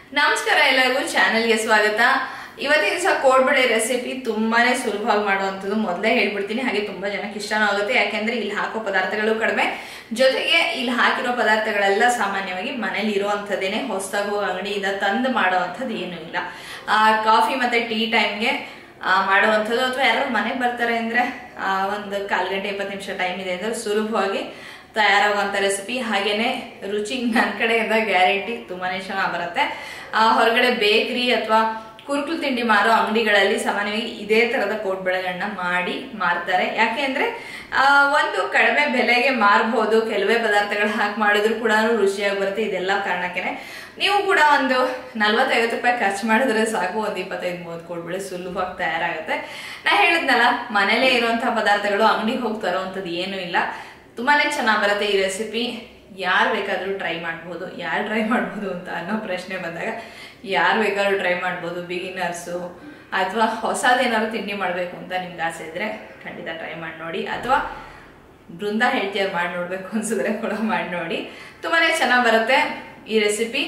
ನಮಸ್ಕಾರ ಎಲ್ಲರಿಗೂ ಚಾನೆಲ್ಗೆ ಸ್ವಾಗತ ಇವತ್ತಿನ ದಿವಸ ಕೋಡ್ಬಳೆ ರೆಸಿಪಿ ತುಂಬಾನೇ ಸುಲಭವಾಗಿ ಮಾಡುವಂಥದ್ದು ಮೊದಲೇ ಹೇಳ್ಬಿಡ್ತೀನಿ ಹಾಗೆ ತುಂಬಾ ಜನಕ್ಕೆ ಇಷ್ಟನೂ ಆಗುತ್ತೆ ಯಾಕೆಂದ್ರೆ ಇಲ್ಲಿ ಹಾಕೋ ಪದಾರ್ಥಗಳು ಕಡಿಮೆ ಜೊತೆಗೆ ಇಲ್ಲಿ ಹಾಕಿರೋ ಪದಾರ್ಥಗಳೆಲ್ಲ ಸಾಮಾನ್ಯವಾಗಿ ಮನೇಲಿ ಇರುವಂಥದ್ದೇನೆ ಹೊಸದಾಗಿ ಹೋಗಿ ಅಂಗಡಿಯಿಂದ ತಂದು ಮಾಡುವಂಥದ್ದು ಏನೂ ಇಲ್ಲ ಆ, ಕಾಫಿ ಮತ್ತೆ ಟೀ ಟೈಮ್ಗೆ ಮಾಡುವಂಥದ್ದು ಅಥವಾ ಯಾರು ಮನೆಗೆ ಬರ್ತಾರೆ ಅಂದ್ರೆ ಆ, ಒಂದು ಕಾಲು ಗಂಟೆ ಇಪ್ಪತ್ತು ನಿಮಿಷ ಟೈಮ್ ಇದೆ ಅಂದ್ರೆ ಸುಲಭವಾಗಿ ತಯಾರಾಗುವಂತ ರೆಸಿಪಿ ಹಾಗೇನೆ ರುಚಿ ನನ್ನ ಕಡೆಯಿಂದ ಗ್ಯಾರಂಟಿ ತುಂಬಾನೇ ಚೆನ್ನಾಗಿ ಬರುತ್ತೆ ಆ, ಹೊರಗಡೆ ಬೇಕರಿ ಅಥವಾ ಕುರುಕುಲು ತಿಂಡಿ ಮಾರೋ ಅಂಗಡಿಗಳಲ್ಲಿ ಸಾಮಾನ್ಯವಾಗಿ ಇದೇ ತರದ ಕೋಡ್ಬಳೆಗಳನ್ನ ಮಾಡಿ ಮಾರ್ತಾರೆ ಯಾಕೆ ಅಂದ್ರೆ ಆ, ಒಂದು ಕಡಿಮೆ ಬೆಲೆಗೆ ಮಾರ್ಬೋದು ಕೆಲವೇ ಪದಾರ್ಥಗಳು ಹಾಕಿ ಮಾಡಿದ್ರು ಕೂಡ ರುಚಿಯಾಗಿ ಬರುತ್ತೆ ಇದೆಲ್ಲ ಕಾರಣಕ್ಕೇನೆ ನೀವು ಕೂಡ ಒಂದು ನಲ್ವತ್ತೈವತ್ತು ರೂಪಾಯಿ ಖರ್ಚು ಮಾಡಿದ್ರೆ ಸಾಕು ಒಂದು ಇಪ್ಪತ್ತೈದು ಮೂವತ್ತು ಕೋಡ್ಬಳೆ ಸುಲಭವಾಗಿ ತಯಾರಾಗುತ್ತೆ ನಾ ಹೇಳಿದ್ನಲ್ಲ ಮನೇಲೇ ಇರುವಂತಹ ಪದಾರ್ಥಗಳು ಅಂಗಡಿಗೆ ಹೋಗಿ ತರೋವಂಥದ್ದು ಏನೂ ಇಲ್ಲ ತುಂಬಾನೇ ಚೆನ್ನಾಗಿ ಬರುತ್ತೆ ಈ ರೆಸಿಪಿ ಯಾರು ಬೇಕಾದರೂ ಟ್ರೈ ಮಾಡ್ಬೋದು ಯಾರು ಟ್ರೈ ಮಾಡ್ಬೋದು ಅಂತ ಅನ್ನೋ ಪ್ರಶ್ನೆ ಬಂದಾಗ ಯಾರು ಬೇಕಾದ್ರೂ ಟ್ರೈ ಮಾಡ್ಬೋದು ಬಿಗಿನರ್ಸು ಅಥವಾ ಹೊಸದೇನಾದ್ರು ತಿಂಡಿ ಮಾಡಬೇಕು ಅಂತ ನಿಮ್ಗೆ ಆಸೆ ಇದ್ರೆ ಖಂಡಿತ ಟ್ರೈ ಮಾಡಿ ನೋಡಿ ಅಥವಾ ಬೃಂದ ಹೇಳ್ತಿಯಾರು ಮಾಡಿ ನೋಡ್ಬೇಕು ಅನ್ಸಿದ್ರೆ ಕೂಡ ಮಾಡಿ ನೋಡಿ ತುಂಬಾನೇ ಚೆನ್ನಾಗಿ ಬರುತ್ತೆ ಈ ರೆಸಿಪಿ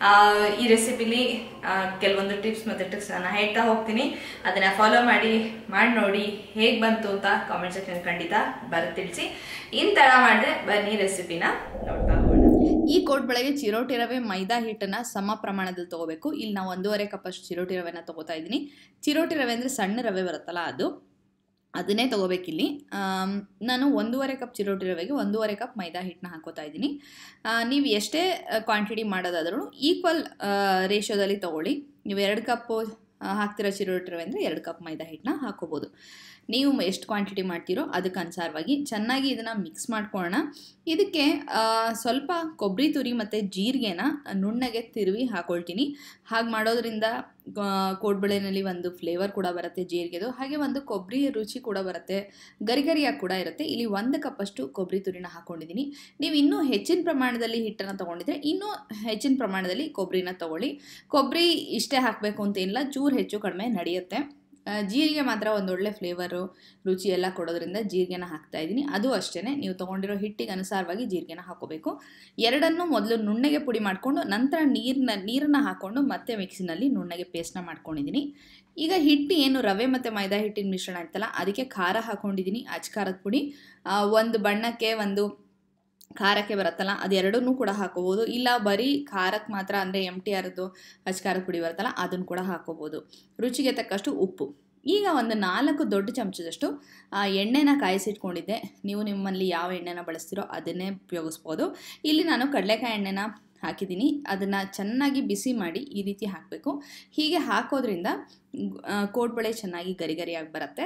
ಈ ರೆಸಿಪಿಲಿ ಕೆಲವೊಂದು ಟಿಪ್ಸ್ ಮತ್ತು ಟ್ರಿಕ್ಸ್ ನಾನು ಹೇಳ್ತಾ ಹೋಗ್ತೀನಿ ಅದನ್ನ ಫಾಲೋ ಮಾಡಿ ಮಾಡಿ ನೋಡಿ ಹೇಗೆ ಬಂತು ಅಂತ ಕಾಮೆಂಟ್ ಸೆಕ್ಷನ್ ಖಂಡಿತ ಬರ ತಿಳಿಸಿ ಇನ್ ತಡ ಮಾಡಿದ್ರೆ ಬನ್ನಿ ರೆಸಿಪಿನ ನೋಡ್ತಾ ಹೋಗೋಣ ಈ ಕೋಡ್ಬಳೆಗೆ ಚಿರೋಟಿ ರವೆ ಮೈದಾ ಹಿಟ್ಟನ್ನು ಸಮ ಪ್ರಮಾಣದಲ್ಲಿ ತೊಗೋಬೇಕು ಇಲ್ಲಿ ನಾವು ಒಂದೂವರೆ ಕಪ್ಪಷ್ಟು ಚಿರೋಟಿ ರವೆನ ತೊಗೋತಾ ಇದ್ದೀನಿ ಚಿರೋಟಿ ರವೆ ಅಂದರೆ ಸಣ್ಣ ರವೆ ಬರುತ್ತಲ್ಲ ಅದು ಅದನ್ನೇ ತೊಗೋಬೇಕಿಲ್ಲಿ ಆಮ್, ನಾನು ಒಂದೂವರೆ ಕಪ್ ಚಿರೋಟಿ ರವೆಗೆ ಒಂದೂವರೆ ಕಪ್ ಮೈದಾ ಹಿಟ್ಟನ್ನ ಹಾಕೋತಾ ಇದ್ದೀನಿ ಆ, ನೀವು ಎಷ್ಟೇ ಕ್ವಾಂಟಿಟಿ ಮಾಡೋದಾದ್ರೂ ಈಕ್ವಲ್ ರೇಷಿಯೋದಲ್ಲಿ ತೊಗೊಳ್ಳಿ ನೀವು ಎರಡು ಕಪ್ಪು ಆ, ಹಾಕ್ತಿರೋ ಚಿರೋಟಿ ರವೆ ಅಂದರೆ ಎರಡು ಕಪ್ ಮೈದಾ ಹಿಟ್ಟನ್ನ ಹಾಕೋಬೋದು ನೀವು ಎಷ್ಟು ಕ್ವಾಂಟಿಟಿ ಮಾಡ್ತೀರೋ ಅದಕ್ಕೆ ಅನುಸಾರವಾಗಿ ಚೆನ್ನಾಗಿ ಇದನ್ನು ಮಿಕ್ಸ್ ಮಾಡ್ಕೊಳ್ಳೋಣ ಇದಕ್ಕೆ ಆ, ಸ್ವಲ್ಪ ಕೊಬ್ಬರಿ ತುರಿ ಮತ್ತು ಜೀರಿಗೆನ ನುಣ್ಣಗೆ ತಿರುವಿ ಹಾಕೊಳ್ತೀನಿ ಹಾಗೆ ಮಾಡೋದ್ರಿಂದ ಆ, ಕೋಡ್ಬಳೆನಲ್ಲಿ ಒಂದು ಫ್ಲೇವರ್ ಕೂಡ ಬರುತ್ತೆ ಜೀರಿಗೆದು ಹಾಗೆ ಒಂದು ಕೊಬ್ಬರಿ ರುಚಿ ಕೂಡ ಬರುತ್ತೆ ಗರಿಗರಿಯಾಗಿ ಕೂಡ ಇರುತ್ತೆ ಇಲ್ಲಿ ಒಂದು ಕಪ್ಪಷ್ಟು ಕೊಬ್ಬರಿ ತುರಿನ ಹಾಕ್ಕೊಂಡಿದ್ದೀನಿ ನೀವು ಇನ್ನೂ ಹೆಚ್ಚಿನ ಪ್ರಮಾಣದಲ್ಲಿ ಹಿಟ್ಟನ್ನು ತೊಗೊಂಡಿದ್ರೆ ಇನ್ನೂ ಹೆಚ್ಚಿನ ಪ್ರಮಾಣದಲ್ಲಿ ಕೊಬ್ಬರಿನ ತೊಗೊಳ್ಳಿ ಕೊಬ್ಬರಿ ಇಷ್ಟೇ ಹಾಕಬೇಕು ಅಂತೇನಿಲ್ಲ ಚೂರು ಹೆಚ್ಚು ಕಡಿಮೆ ನಡೆಯುತ್ತೆ ಆ, ಜೀರಿಗೆ ಮಾತ್ರ ಒಂದೊಳ್ಳೆ ಫ್ಲೇವರು ರುಚಿ ಎಲ್ಲ ಕೊಡೋದ್ರಿಂದ ಜೀರಿಗೆನ ಹಾಕ್ತಾ ಇದ್ದೀನಿ ಅದು ಅಷ್ಟೇ ನೀವು ತೊಗೊಂಡಿರೋ ಹಿಟ್ಟಿಗೆ ಅನುಸಾರವಾಗಿ ಜೀರಿಗೆನ ಹಾಕೋಬೇಕು ಎರಡನ್ನೂ ಮೊದಲು ನುಣ್ಣಗೆ ಪುಡಿ ಮಾಡಿಕೊಂಡು ನಂತರ ನೀರನ್ನ ನೀರನ್ನು ಹಾಕ್ಕೊಂಡು ಮತ್ತೆ ಮಿಕ್ಸಿನಲ್ಲಿ ನುಣ್ಣಗೆ ಪೇಸ್ಟ್ನ ಮಾಡ್ಕೊಂಡಿದ್ದೀನಿ ಈಗ ಹಿಟ್ಟು ಏನು ರವೆ ಮತ್ತು ಮೈದಾ ಹಿಟ್ಟಿನ ಮಿಶ್ರಣ ಇತ್ತಲ್ಲ ಅದಕ್ಕೆ ಖಾರ ಹಾಕ್ಕೊಂಡಿದ್ದೀನಿ ಅಚ್ಕಾರದ ಪುಡಿ ಆ, ಒಂದು ಬಣ್ಣಕ್ಕೆ ಒಂದು ಖಾರಕ್ಕೆ ಬರುತ್ತಲ್ಲ ಅದೆರಡನ್ನೂ ಕೂಡ ಹಾಕೋಬೋದು ಇಲ್ಲ ಬರೀ ಖಾರಕ್ಕೆ ಮಾತ್ರ ಅಂದರೆ ಎಮ್ ಟಿ ಆರ್ದು ಅಚ್ಕಾರದ ಪುಡಿ ಬರುತ್ತಲ್ಲ ಅದನ್ನು ಕೂಡ ಹಾಕೋಬೋದು ರುಚಿಗೆ ತಕ್ಕಷ್ಟು ಉಪ್ಪು ಈಗ ಒಂದು ನಾಲ್ಕು ದೊಡ್ಡ ಚಮಚದಷ್ಟು ಆ, ಎಣ್ಣೆನ ಕಾಯಿಸಿಟ್ಕೊಂಡಿದ್ದೆ ನೀವು ನಿಮ್ಮಲ್ಲಿ ಯಾವ ಎಣ್ಣೆನ ಬಳಸ್ತೀರೋ ಅದನ್ನೇ ಉಪಯೋಗಿಸ್ಬೋದು ಇಲ್ಲಿ ನಾನು ಕಡಲೆಕಾಯಿ ಎಣ್ಣೆನ ಹಾಕಿದ್ದೀನಿ ಅದನ್ನು ಚೆನ್ನಾಗಿ ಬಿಸಿ ಮಾಡಿ ಈ ರೀತಿ ಹಾಕಬೇಕು ಹೀಗೆ ಹಾಕೋದ್ರಿಂದ ಆ, ಕೋಡ್ಬಳೆ ಚೆನ್ನಾಗಿ ಗರಿ ಗರಿಯಾಗಿ ಬರುತ್ತೆ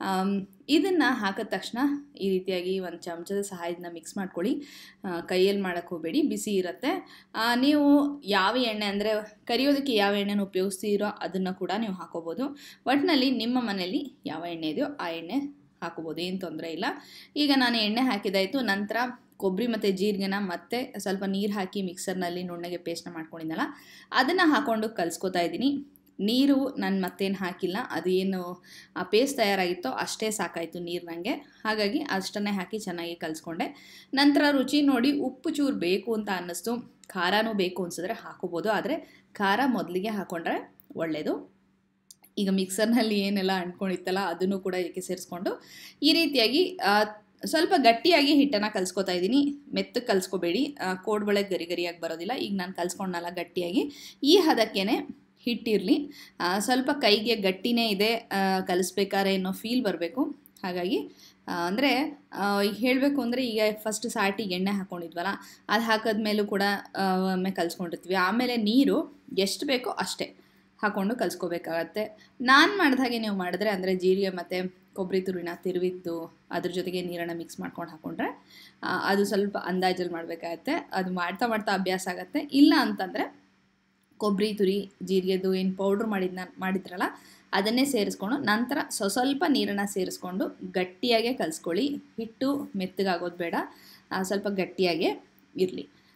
ಇದನ್ನು ಹಾಕಿದ ತಕ್ಷಣ ಈ ರೀತಿಯಾಗಿ ಒಂದು ಚಮಚದ ಸಹಾಯದಿಂದ ಮಿಕ್ಸ್ ಮಾಡ್ಕೊಳ್ಳಿ ಆ, ಕೈಯಲ್ಲಿ ಮಾಡೋಕ್ಕೆ ಹೋಗಬೇಡಿ ಬಿಸಿ ಇರುತ್ತೆ ಆ, ನೀವು ಯಾವ ಎಣ್ಣೆ ಅಂದರೆ ಕರಿಯೋದಕ್ಕೆ ಯಾವ ಎಣ್ಣೆನ ಉಪಯೋಗಿಸ್ತೀರೋ ಅದನ್ನು ಕೂಡ ನೀವು ಹಾಕೋಬೋದು ಒಟ್ಟಿನಲ್ಲಿ ನಿಮ್ಮ ಮನೆಯಲ್ಲಿ ಯಾವ ಎಣ್ಣೆ ಇದೆಯೋ ಆ ಎಣ್ಣೆ ಹಾಕೋಬೋದು ಏನು ತೊಂದರೆ ಇಲ್ಲ ಈಗ ನಾನು ಎಣ್ಣೆ ಹಾಕಿದಾಯಿತು ನಂತರ ಕೊಬ್ಬರಿ ಮತ್ತು ಜೀರಿಗೆನ ಮತ್ತೆ ಸ್ವಲ್ಪ ನೀರು ಹಾಕಿ ಮಿಕ್ಸರ್ನಲ್ಲಿ ನುಣ್ಣಗೆ ಪೇಸ್ಟ್ನ ಮಾಡ್ಕೊಂಡಿದ್ದಲ್ಲ ಅದನ್ನು ಹಾಕ್ಕೊಂಡು ಕಲಿಸ್ಕೊತಾ ಇದ್ದೀನಿ ನೀರು ನಾನು ಮತ್ತೇನು ಹಾಕಿಲ್ಲ ಅದು ಏನು ಆ ಪೇಸ್ಟ್ ತಯಾರಾಗಿತ್ತೋ ಅಷ್ಟೇ ಸಾಕಾಯಿತು ನೀರು ನನಗೆ ಹಾಗಾಗಿ ಅಷ್ಟನ್ನೇ ಹಾಕಿ ಚೆನ್ನಾಗಿ ಕಲಿಸ್ಕೊಂಡೆ ನಂತರ ರುಚಿ ನೋಡಿ ಉಪ್ಪು ಚೂರು ಬೇಕು ಅಂತ ಅನ್ನಿಸ್ತು ಖಾರನೂ ಬೇಕು ಅನಿಸಿದ್ರೆ ಹಾಕೋಬೋದು ಆದರೆ ಖಾರ ಮೊದಲಿಗೆ ಹಾಕ್ಕೊಂಡ್ರೆ ಒಳ್ಳೆಯದು ಈಗ ಮಿಕ್ಸರ್ನಲ್ಲಿ ಏನೆಲ್ಲ ಅಂಟ್ಕೊಂಡಿತ್ತಲ್ಲ ಅದನ್ನು ಕೂಡ ಇದಕ್ಕೆ ಸೇರಿಸ್ಕೊಂಡು ಈ ರೀತಿಯಾಗಿ ಆ, ಸ್ವಲ್ಪ ಗಟ್ಟಿಯಾಗಿ ಹಿಟ್ಟನ್ನು ಕಲಿಸ್ಕೊತಾ ಇದ್ದೀನಿ ಮೆತ್ತಗೆ ಕಲಿಸ್ಕೋಬೇಡಿ ಕೋಡ್ಬಳೆ ಗರಿ ಗರಿಯಾಗಿ ಬರೋದಿಲ್ಲ ಈಗ ನಾನು ಕಲಿಸ್ಕೊಂಡಲ್ಲ ಗಟ್ಟಿಯಾಗಿ ಈ ಹದಕ್ಕೇ ಹಿಟ್ಟಿರಲಿ ಸ್ವಲ್ಪ ಕೈಗೆ ಗಟ್ಟಿನೇ ಇದೆ ಆ, ಕಲಿಸ್ಬೇಕಾದ್ರೆ ಏನೋ ಫೀಲ್ ಬರಬೇಕು ಹಾಗಾಗಿ ಅಂದರೆ ಹೇಳಬೇಕು ಅಂದರೆ ಈಗ ಫಸ್ಟ್ ಸಾಟಿಗೆ ಎಣ್ಣೆ ಹಾಕ್ಕೊಂಡಿದ್ವಲ್ಲ ಅದು ಹಾಕಿದ್ಮೇಲೂ ಕೂಡ ಆ, ಒಮ್ಮೆ ಕಲಿಸ್ಕೊಂಡಿರ್ತೀವಿ ಆಮೇಲೆ ನೀರು ಎಷ್ಟು ಬೇಕೋ ಅಷ್ಟೇ ಹಾಕ್ಕೊಂಡು ಕಲಿಸ್ಕೋಬೇಕಾಗತ್ತೆ ನಾನು ಮಾಡಿದ ಹಾಗೆ ನೀವು ಮಾಡಿದ್ರೆ ಅಂದರೆ ಜೀರಿಗೆ ಮತ್ತು ಕೊಬ್ಬರಿ ತುರಿನ ತಿರುವಿದ್ದು ಅದ್ರ ಜೊತೆಗೆ ನೀರನ್ನು ಮಿಕ್ಸ್ ಮಾಡ್ಕೊಂಡು ಹಾಕ್ಕೊಂಡ್ರೆ ಆ, ಅದು ಸ್ವಲ್ಪ ಅಂದಾಜಲ್ಲಿ ಮಾಡಬೇಕಾಗತ್ತೆ ಅದು ಮಾಡ್ತಾ ಮಾಡ್ತಾ ಅಭ್ಯಾಸ ಆಗುತ್ತೆ ಇಲ್ಲ ಅಂತಂದರೆ ಕೊಬ್ಬರಿ ತುರಿ ಜೀರಿಗೆದು ಏನು ಪೌಡ್ರ್ ಮಾಡಿದ್ನ ಮಾಡಿದ್ರಲ್ಲ ಅದನ್ನೇ ಸೇರಿಸ್ಕೊಂಡು ನಂತರ ಸ್ವ ಸ್ವಲ್ಪ ನೀರನ್ನು ಸೇರಿಸ್ಕೊಂಡು ಗಟ್ಟಿಯಾಗೆ ಕಲಿಸ್ಕೊಳ್ಳಿ ಹಿಟ್ಟು ಮೆತ್ತಗಾಗೋದು ಬೇಡ ಆ, ಸ್ವಲ್ಪ ಗಟ್ಟಿಯಾಗೆ ಇರಲಿ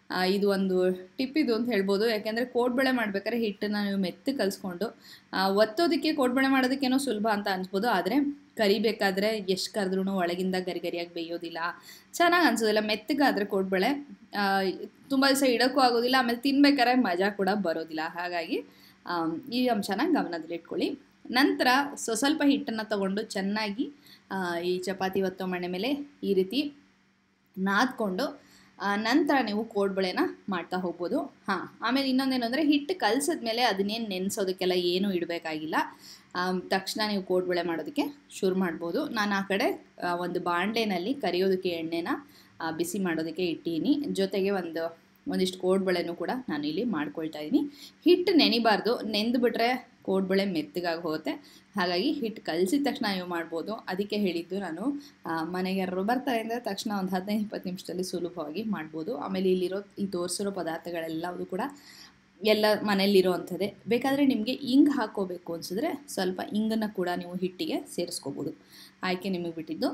ಆ, ಇದು ಒಂದು ಟಿಪ್ ಇದು ಅಂತ ಹೇಳ್ಬೋದು ಯಾಕೆಂದರೆ ಕೋಡ್ಬಳೆ ಮಾಡ್ಬೇಕಾದ್ರೆ ಹಿಟ್ಟನ್ನು ನೀವು ಮೆತ್ತು ಕಲಿಸ್ಕೊಂಡು ಒತ್ತೋದಕ್ಕೆ ಕೋಡ್ಬಳೆ ಮಾಡೋದಕ್ಕೇನೋ ಸುಲಭ ಅಂತ ಅನ್ಸ್ಬೋದು ಆದರೆ ಕರಿಬೇಕಾದ್ರೆ ಎಷ್ಟು ಕರೆದ್ರೂ ಒಳಗಿಂದ ಗರಿ ಗರಿಯಾಗಿ ಬೇಯೋದಿಲ್ಲ ಚೆನ್ನಾಗಿ ಅನ್ಸೋದಿಲ್ಲ ಮೆತ್ತಗಾದರೆ ಕೋಡ್ಬಳೆ ತುಂಬ ದಿವಸ ಇಡೋಕ್ಕೂ ಆಗೋದಿಲ್ಲ ಆಮೇಲೆ ತಿನ್ಬೇಕಾದ್ರೆ ಮಜಾ ಕೂಡ ಬರೋದಿಲ್ಲ ಹಾಗಾಗಿ ಆಮ್, ಈ ಅಂಶನ ಗಮನದಲ್ಲಿಟ್ಕೊಳ್ಳಿ ನಂತರ ಸ್ವ ಸ್ವಲ್ಪ ಹಿಟ್ಟನ್ನು ತಗೊಂಡು ಚೆನ್ನಾಗಿ ಆ, ಈ ಚಪಾತಿ ಒತ್ತೋ ಮಣೆ ಮೇಲೆ ಈ ರೀತಿ ನಾದ್ಕೊಂಡು ಆ, ನಂತರ ನೀವು ಕೋಡ್ಬಳೆನ ಮಾಡ್ತಾ ಹೋಗ್ಬೋದು ಹಾಂ ಆಮೇಲೆ ಇನ್ನೊಂದೇನು ಅಂದರೆ ಹಿಟ್ಟು ಕಲಸಿದ್ಮೇಲೆ ಅದನ್ನೇನು ನೆನೆಸೋದಕ್ಕೆಲ್ಲ ಏನೂ ಇಡಬೇಕಾಗಿಲ್ಲ ತಕ್ಷಣ ನೀವು ಕೋಡ್ಬಳೆ ಮಾಡೋದಕ್ಕೆ ಶುರು ಮಾಡ್ಬೋದು ನಾನು ಆ ಕಡೆ ಆ, ಒಂದು ಬಾಂಡೆನಲ್ಲಿ ಕರಿಯೋದಕ್ಕೆ ಎಣ್ಣೆನ ಆ, ಬಿಸಿ ಮಾಡೋದಕ್ಕೆ ಇಟ್ಟೀನಿ ಜೊತೆಗೆ ಒಂದು ಒಂದಿಷ್ಟು ಕೋಡ್ಬಳೆನೂ ಕೂಡ ನಾನು ಇಲ್ಲಿ ಮಾಡ್ಕೊಳ್ತಾ ಇದ್ದೀನಿ ಹಿಟ್ಟು ನೆನಿಬಾರ್ದು ನೆಂದುಬಿಟ್ರೆ ಕೋಡ್ಬಳೆ ಮೆತ್ತಗಾಗಿ ಹೋಗುತ್ತೆ ಹಾಗಾಗಿ ಹಿಟ್ಟು ಕಲಸಿದ ತಕ್ಷಣ ನೀವು ಮಾಡ್ಬೋದು ಅದಕ್ಕೆ ಹೇಳಿದ್ದು ನಾನು ಆ, ಮನೆಗೆ ಯಾರು ಬರ್ತಾರೆ ಅಂದರೆ ತಕ್ಷಣ ಒಂದು ಹದಿನೈದು ಇಪ್ಪತ್ತು ನಿಮಿಷದಲ್ಲಿ ಸುಲಭವಾಗಿ ಮಾಡ್ಬೋದು ಆಮೇಲೆ ಇಲ್ಲಿರೋ ಈ ತೋರಿಸಿರೋ ಪದಾರ್ಥಗಳೆಲ್ಲವೂ ಕೂಡ ಎಲ್ಲ ಮನೆಯಲ್ಲಿರೋ ಅಂಥದ್ದೇ ಬೇಕಾದರೆ ನಿಮಗೆ ಇಂಗ್ ಹಾಕೋಬೇಕು ಅನಿಸಿದ್ರೆ ಸ್ವಲ್ಪ ಇಂಗನ್ನು ಕೂಡ ನೀವು ಹಿಟ್ಟಿಗೆ ಸೇರಿಸ್ಕೋಬೋದು ಆಯ್ಕೆ ನಿಮಗೆ ಬಿಟ್ಟಿದ್ದು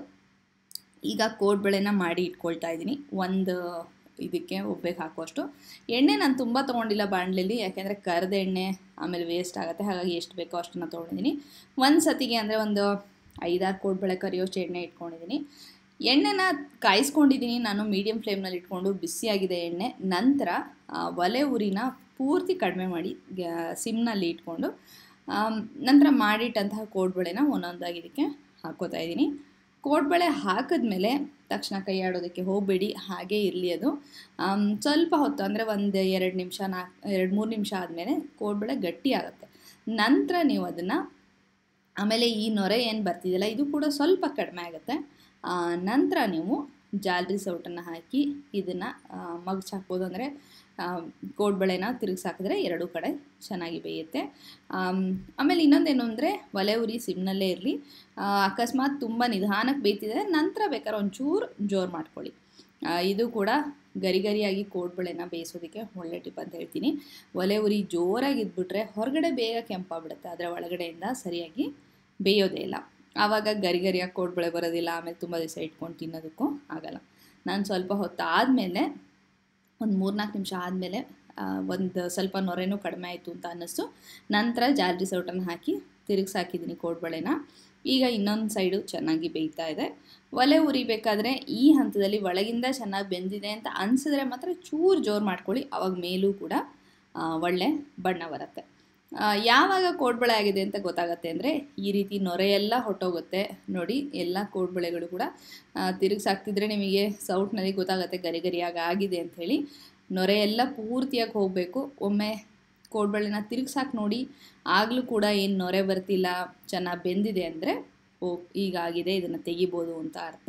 ಈಗ ಕೋಡ್ಬಳೆನ ಮಾಡಿ ಇಟ್ಕೊಳ್ತಾ ಇದ್ದೀನಿ ಒಂದು ಇದಕ್ಕೆ ಒಬ್ಬೆಗೆ ಹಾಕುವಷ್ಟು ಎಣ್ಣೆ ನಾನು ತುಂಬ ತೊಗೊಂಡಿಲ್ಲ ಬಾಣಲೆಯಲ್ಲಿ ಯಾಕೆಂದರೆ ಕರೆದ ಎಣ್ಣೆ ಆಮೇಲೆ ವೇಸ್ಟ್ ಆಗುತ್ತೆ ಹಾಗಾಗಿ ಎಷ್ಟು ಬೇಕೋ ಅಷ್ಟನ್ನು ತೊಗೊಂಡಿದ್ದೀನಿ ಒಂದು ಸತಿಗೆ ಅಂದರೆ ಒಂದು ಐದಾರು ಕೋಡ್ಬಳೆ ಕರಿಯೋಷ್ಟು ಎಣ್ಣೆ ಇಟ್ಕೊಂಡಿದ್ದೀನಿ ಎಣ್ಣೆನ ಕಾಯಿಸ್ಕೊಂಡಿದ್ದೀನಿ ನಾನು ಮೀಡಿಯಮ್ ಫ್ಲೇಮ್ನಲ್ಲಿ ಇಟ್ಕೊಂಡು ಬಿಸಿಯಾಗಿದೆ ಎಣ್ಣೆ ನಂತರ ಆ, ಒಲೆ ಉರಿನ ಪೂರ್ತಿ ಕಡಿಮೆ ಮಾಡಿ ಗ್ಯಾ ಸಿಮ್ನಲ್ಲಿ ಇಟ್ಕೊಂಡು ಆಮ್, ನಂತರ ಮಾಡಿಟ್ಟಂತಹ ಕೋಡ್ಬಳೆನ ಒಂದೊಂದಾಗಿ ಇದಕ್ಕೆ ಹಾಕೋತಾ ಇದ್ದೀನಿ ಕೋಡ್ಬಳೆ ಹಾಕಿದ್ಮೇಲೆ ತಕ್ಷಣ ಕೈ ಆಡೋದಕ್ಕೆ ಹೋಗಬೇಡಿ ಹಾಗೇ ಇರಲಿ ಅದು ಆಮ್, ಸ್ವಲ್ಪ ಹೊತ್ತು ಅಂದರೆ ಒಂದು ಎರಡು ನಿಮಿಷ ನಾಲ್ಕು ಎರಡು ಮೂರು ನಿಮಿಷ ಆದಮೇಲೆ ಕೋಡ್ಬಳೆ ಗಟ್ಟಿ ಆಗುತ್ತೆ ನಂತರ ನೀವು ಅದನ್ನು ಆಮೇಲೆ ಈ ನೊರೆ ಏನು ಬರ್ತಿದೆಯಲ್ಲ ಇದು ಕೂಡ ಸ್ವಲ್ಪ ಕಡಿಮೆ ಆಗುತ್ತೆ ಆ, ನಂತರ ನೀವು ಜಾಲರಿ ಸೌಟನ್ನು ಹಾಕಿ ಇದನ್ನು ಮಗ್ಚ್ ಹಾಕ್ಬೋದು ಅಂದರೆ ಕೋಡ್ಬಳೆನ ತಿರುಗಿಸಾಕಿದ್ರೆ ಎರಡೂ ಕಡೆ ಚೆನ್ನಾಗಿ ಬೇಯುತ್ತೆ ಆಮ್, ಆಮೇಲೆ ಇನ್ನೊಂದೇನು ಅಂದರೆ ಒಲೆ ಉರಿ ಸಿಮ್ನಲ್ಲೇ ಇರಲಿ ಅಕಸ್ಮಾತ್ ತುಂಬ ನಿಧಾನಕ್ಕೆ ಬೇಯ್ತಿದೆ ನಂತರ ಬೇಕಾದ್ರೆ ಒಂಚೂರು ಜೋರು ಮಾಡ್ಕೊಳ್ಳಿ ಆ, ಇದು ಕೂಡ ಗರಿ ಗರಿಯಾಗಿ ಕೋಡ್ಬಳೆನ ಬೇಯಿಸೋದಕ್ಕೆ ಒಳ್ಳೆ ಟಿಪ್ ಅಂತ ಹೇಳ್ತೀನಿ ಒಲೆ ಉರಿ ಜೋರಾಗಿ ಇದ್ಬಿಟ್ರೆ ಹೊರಗಡೆ ಬೇಗ ಕೆಂಪಾಗ್ಬಿಡುತ್ತೆ ಆದರೆ ಒಳಗಡೆಯಿಂದ ಸರಿಯಾಗಿ ಬೇಯೋದೇ ಇಲ್ಲ ಆವಾಗ ಗರಿ ಗರಿಯಾಗಿ ಕೋಡ್ಬಳೆ ಬರೋದಿಲ್ಲ ಆಮೇಲೆ ತುಂಬ ದಿವಸ ಇಟ್ಕೊಂಡು ತಿನ್ನೋದಕ್ಕೂ ಆಗಲ್ಲ ನಾನು ಸ್ವಲ್ಪ ಹೊತ್ತು ಆದಮೇಲೆ ಒಂದು ಮೂರ್ನಾಲ್ಕು ನಿಮಿಷ ಆದಮೇಲೆ ಒಂದು ಸ್ವಲ್ಪ ನೊರೆನೂ ಕಡಿಮೆ ಆಯಿತು ಅಂತ ಅನ್ನಿಸ್ತು ನಂತರ ಜಾಲರಿ ಸೌಟನ್ನು ಹಾಕಿ ತಿರುಗಿಸಾಕಿದ್ದೀನಿ ಕೋಡ್ಬಳೆನ ಈಗ ಇನ್ನೊಂದು ಸೈಡು ಚೆನ್ನಾಗಿ ಬೇಯ್ತಾ ಇದೆ ಒಲೆ ಉರಿಬೇಕಾದ್ರೆ ಈ ಹಂತದಲ್ಲಿ ಒಳಗಿಂದ ಚೆನ್ನಾಗಿ ಬೆಂದಿದೆ ಅಂತ ಅನಿಸಿದ್ರೆ ಮಾತ್ರ ಚೂರು ಜೋರು ಮಾಡ್ಕೊಳ್ಳಿ ಅವಾಗ ಮೇಲೂ ಕೂಡ ಆ, ಒಳ್ಳೆ ಬಣ್ಣ ಬರುತ್ತೆ ಆ, ಯಾವಾಗ ಕೋಡ್ಬಳೆ ಆಗಿದೆ ಅಂತ ಗೊತ್ತಾಗತ್ತೆ ಅಂದರೆ ಈ ರೀತಿ ನೊರೆ ಎಲ್ಲ ಹೊಟ್ಟೋಗುತ್ತೆ ನೋಡಿ ಎಲ್ಲ ಕೋಡ್ಬಳೆಗಳು ಕೂಡ ತಿರುಗಿಸಾಕ್ತಿದ್ರೆ ನಿಮಗೆ ಸೌಟ್ನಲ್ಲಿ ಗೊತ್ತಾಗುತ್ತೆ ಗರಿ ಗರಿಯಾಗಿ ಆಗಿದೆ ಅಂಥೇಳಿ ನೊರೆ ಎಲ್ಲ ಪೂರ್ತಿಯಾಗಿ ಹೋಗಬೇಕು ಒಮ್ಮೆ ಕೋಡ್ಬಳೆನ ತಿರುಗಿಸಾಕಿ ನೋಡಿ ಆಗಲೂ ಕೂಡ ಏನು ನೊರೆ ಬರ್ತಿಲ್ಲ ಚೆನ್ನಾಗಿ ಬೆಂದಿದೆ ಅಂದರೆ ಓ ಈಗ ಆಗಿದೆ ಇದನ್ನು ತೆಗಿಬೋದು ಅಂತ ಅರ್ಥ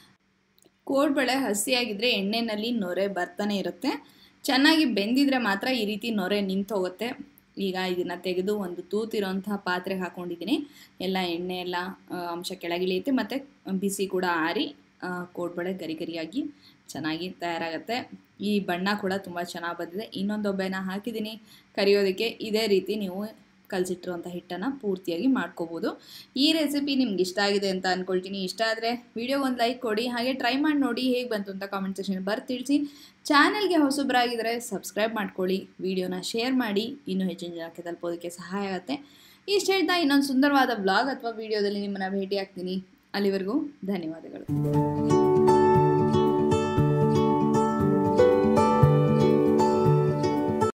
ಕೋಡ್ಬಳೆ ಹಸಿಯಾಗಿದ್ದರೆ ಎಣ್ಣೆಯಲ್ಲಿ ನೊರೆ ಬರ್ತಾನೆ ಇರುತ್ತೆ ಚೆನ್ನಾಗಿ ಬೆಂದಿದ್ರೆ ಮಾತ್ರ ಈ ರೀತಿ ನೊರೆ ನಿಂತು ಹೋಗುತ್ತೆ ಈಗ ಇದನ್ನು ತೆಗೆದು ಒಂದು ತೂತಿರೋಂತಹ ಪಾತ್ರೆಗೆ ಹಾಕ್ಕೊಂಡಿದ್ದೀನಿ ಎಲ್ಲ ಎಣ್ಣೆ ಎಲ್ಲ ಆ, ಅಂಶ ಕೆಳಗಿಳಿಯುತ್ತೆ ಮತ್ತು ಬಿಸಿ ಕೂಡ ಆರಿ ಆ, ಕೋಡ್ಬಳೆ ಗರಿ ಗರಿಯಾಗಿ ಚೆನ್ನಾಗಿ ತಯಾರಾಗುತ್ತೆ ಈ ಬಣ್ಣ ಕೂಡ ತುಂಬ ಚೆನ್ನಾಗಿ ಬಂದಿದೆ ಇನ್ನೊಂದು ಒಬ್ಬೆನ ಹಾಕಿದ್ದೀನಿ ಕರಿಯೋದಕ್ಕೆ ಇದೇ ರೀತಿ ನೀವು ಕಲಸಿಟ್ಟಿರುವಂಥ ಹಿಟ್ಟನ್ನು ಪೂರ್ತಿಯಾಗಿ ಮಾಡ್ಕೋಬೋದು ಈ ರೆಸಿಪಿ ನಿಮ್ಗೆ ಇಷ್ಟ ಆಗಿದೆ ಅಂತ ಅಂದ್ಕೊಳ್ತೀನಿ ಇಷ್ಟ ಆದರೆ ವಿಡಿಯೋ ಒಂದು ಲೈಕ್ ಕೊಡಿ ಹಾಗೆ ಟ್ರೈ ಮಾಡಿ ನೋಡಿ ಹೇಗೆ ಬಂತು ಅಂತ ಕಾಮೆಂಟ್ ಸೆಕ್ಷನ್ ಬರ್ ತಿಳಿಸಿ ಚಾನಲ್ಗೆ ಹೊಸಬ್ರಾಗಿದ್ದರೆ ಸಬ್ಸ್ಕ್ರೈಬ್ ಮಾಡ್ಕೊಳ್ಳಿ ವಿಡಿಯೋನ ಶೇರ್ ಮಾಡಿ ಇನ್ನೂ ಹೆಚ್ಚಿನ ಜನಕ್ಕೆ ತಲುಪೋದಕ್ಕೆ ಸಹಾಯ ಆಗುತ್ತೆ ಇಷ್ಟು ಹೇಳ್ತಾ ಇನ್ನೊಂದು ಸುಂದರವಾದ ಬ್ಲಾಗ್ ಅಥವಾ ವಿಡಿಯೋದಲ್ಲಿ ನಿಮ್ಮನ್ನು ಭೇಟಿ ಆಗ್ತೀನಿ ಅಲ್ಲಿವರೆಗೂ ಧನ್ಯವಾದಗಳು